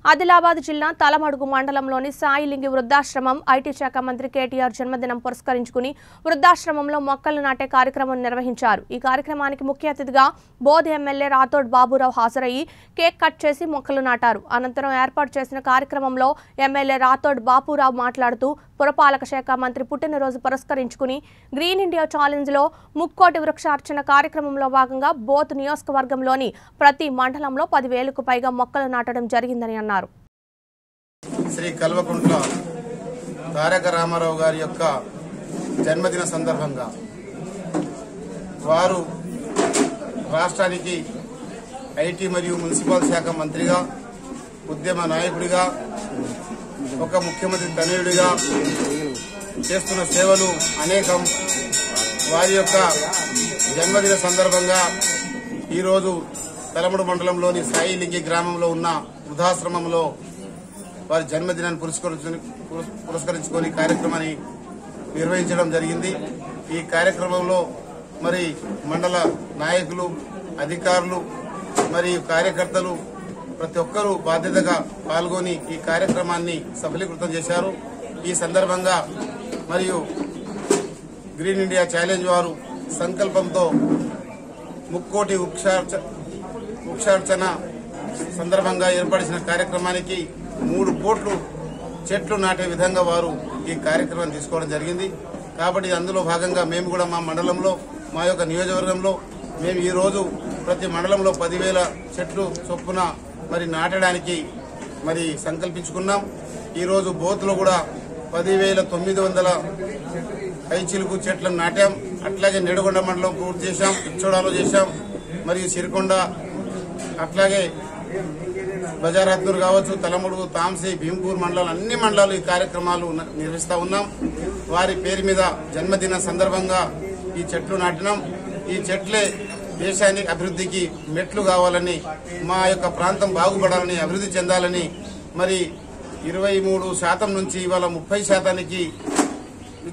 ఆదిలాబాద్ జిల్లా తలమడుగు మండలంలోని సాయిలింగి వృద్ధాశ్రమం ఐటీ శాఖ మంత్రి కేటీఆర్ జన్మదినం పురస్కరించుకుని వృద్ధాశ్రమంలో మొక్కలు నాటే కార్యక్రమం నిర్వహించారు ఈ కార్యక్రమానికి ముఖ్య అతిథిగా బోధ్ ఎమ్మెల్యే రాథోడ్ బాబురావు హాజరయ్యి కేక్ కట్ చేసి మొక్కలు నాటారు అనంతరం ఏర్పాటు చేసిన కార్యక్రమంలో ఎమ్మెల్యే రాథోడ్ బాపురావు మాట్లాడుతూ పురపాలక శాఖ మంత్రి పుట్టినరోజు పురస్కరించుకుని గ్రీన్ ఇండియా ఛాలెంజ్లో ముక్కోటి వృక్షార్చన కార్యక్రమంలో భాగంగా బోత్ నియోజకవర్గంలోని ప్రతి మండలంలో పదివేలకు పైగా మొక్కలు నాటడం జరిగిందని అన్నారు శ్రీ కల్వకుంట్ల తారక రామారావు గారి యొక్క జన్మదిన సందర్భంగా వారు రాష్ట్రానికి ఐటీ మరియు మున్సిపల్ శాఖ మంత్రిగా ఉద్యమ నాయకుడిగా ఒక ముఖ్యమంత్రి తనయుడిగా చేస్తున్న సేవలు అనేకం వారి యొక్క జన్మదిన సందర్భంగా ఈరోజు తలముడు మండలంలోని సాయిలింగి గ్రామంలో ఉన్న వృద్ధాశ్రమంలో వారి జన్మదినాన్ని పురస్కరించుకొని పురస్- పురస్కరించుకొని కార్యక్రమాన్ని నిర్వహించడం జరిగింది ఈ కార్యక్రమంలో మరి మండల నాయకులు అధికారులు మరియు కార్యకర్తలు ప్రతి ఒక్కరూ బాధ్యతగా పాల్గొని ఈ కార్యక్రమాన్ని సఫలీకృతం చేశారు ఈ సందర్భంగా మరియు గ్రీన్ ఇండియా ఛాలెంజ్ వారు సంకల్పంతో ముక్కోటి వృక్షార్చ వృక్షార్చన సందర్భంగా ఏర్పడిన కార్యక్రమానికి మూడు కోట్లు చెట్లు నాటే విధంగా వారు ఈ కార్యక్రమాన్ని తీసుకోవడం జరిగింది కాబట్టి అందులో భాగంగా మేము కూడా మా మండలంలో మా యొక్క నియోజకవర్గంలో మేము ఈ రోజు ప్రతి మండలంలో పదివేల చెట్లు చొప్పున మరి నాటడానికి మరి సంకల్పించుకున్నాం ఈ రోజు బోత్లో కూడా పదివేల తొమ్మిది వందల పైచిలుకు చెట్లను నాటాం అట్లాగే నిడగొండ మండలం పూర్తి చేశాం ఇచ్చోడాలో చేశాం మరియు సిరికొండ అట్లాగే బజారాత్నూర్ కావచ్చు తలముడుగు తాంసి భీంపూర్ మండలాలు అన్ని మండలాలు ఈ కార్యక్రమాలు న- నిర్వహిస్తా ఉన్నాం వారి పేరు మీద జన్మదిన సందర్భంగా ఈ చెట్లు నాటినాం ఈ చెట్లే దేశానికి అభివృద్ధికి మెట్లు కావాలని మా యొక్క ప్రాంతం బాగుపడాలని అభివృద్ధి చెందాలని మరి ఇరవై మూడు శాతం నుంచి ఇవాళ ముప్పై శాతానికి